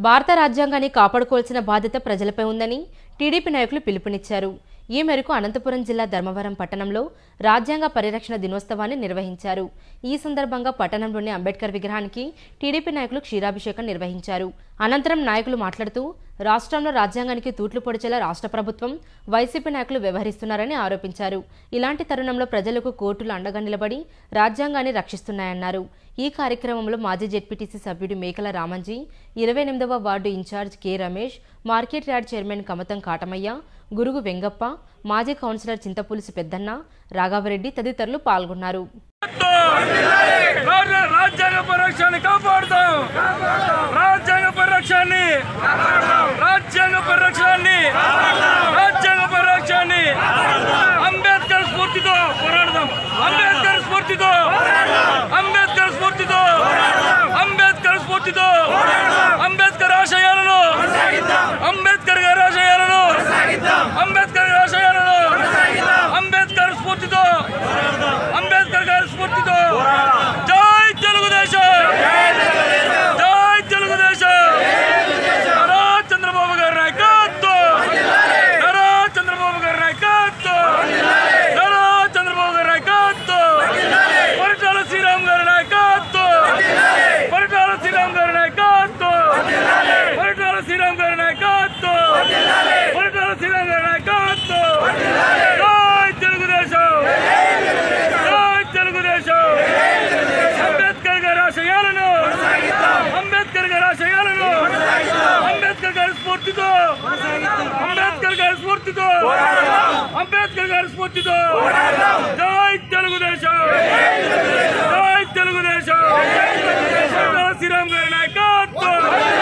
భారత రాజ్యాంగాన్ని కాపాడుకోవాల్సిన బాధ్యత ప్రజలపై ఉందని టీడీపీ నాయకులు పిలుపునిచ్చారు ఈ మేరకు అనంతపురం జిల్లా ధర్మవరం పట్టణంలో రాజ్యాంగ పరిరక్షణ దినోత్సవాన్ని నిర్వహించారు ఈ సందర్భంగా పట్టణంలోని అంబేద్కర్ విగ్రహానికి టీడీపీ నాయకులు క్షీరాభిషేకం నిర్వహించారు అనంతరం నాయకులు మాట్లాడుతూ రాష్ట్రంలో రాజ్యాంగానికి తూట్లు పొడిచేలా రాష్ట్ర ప్రభుత్వం వైసీపీ నాయకులు వ్యవహరిస్తున్నారని ఆరోపించారు ఇలాంటి తరుణంలో ప్రజలకు కోర్టులు అండగా నిలబడి రాజ్యాంగాన్ని రక్షిస్తున్నాయన్నారు ఈ కార్యక్రమంలో మాజీ జెడ్పీటీసీ సభ్యుడు మేకల రామంజీ ఇరవై ఎనిమిదవ ward in-charge K Ramesh market yard chairman Kamatam Katamayya Gurugu Vengappa మాజీ కౌన్సిలర్ చింతపులుసు పెద్దన్న రాఘవరెడ్డి తదితరులు పాల్గొన్నారు రా- రాజ్యాంగ పరిరక్షణని కాపాడుతాం రాజ్యాంగ పరిరక్షణని రాజ్యాంగ పరిరక్షణని రాజ్యాంగ పరిరక్షణని అంబేద్కర్ స్ఫూర్తితో పోరాడదాం అంబేద్కర్ స్ఫూర్తితో అంబేద్కర్ స్ఫూర్తితో అంబేద్కర్ స్ఫూర్తితో అంబేద్కర్ ఆశయాలను అంబేద్కర్ గారి ఆశయాలను అంబేద్కర్ గారి ఆశయాలను అంబేద్కర్ స్ఫూర్తితో అంబేద్కర్ గారి స్ఫూర్తితో జై తెలుగుదేశం జై తెలుగుదేశం నారా చంద్రబాబు గారి నాయకత్వం నారా చంద్రబాబు గారి నాయకత్వం నారా చంద్రబాబు గారి నాయకత్వం పరిటాల శ్రీరామ్ గారి నాయకత్వం పరిటాల శ్రీరామ్ గారి నాయకత్వం పరిటాల శ్రీరామ్ గారి నాయకత్వం పరిటాల శ్రీరామ్ గారి నాయకత్వం జై తెలుగుదేశం జై తెలుగుదేశం అంబేద్కర్ గారి ఆశయాలను అంబేద్కర్ గారి ఆశయాలను అంబేద్కర్ గారి స్ఫూర్తితో అంబేద్కర్ గారి స్ఫూర్తితో అంబేద్కర్ గారి స్ఫూర్తితో జై తెలుగుదేశం జై తెలుగుదేశం శ్రీరామ్ గారి నాయకత్వం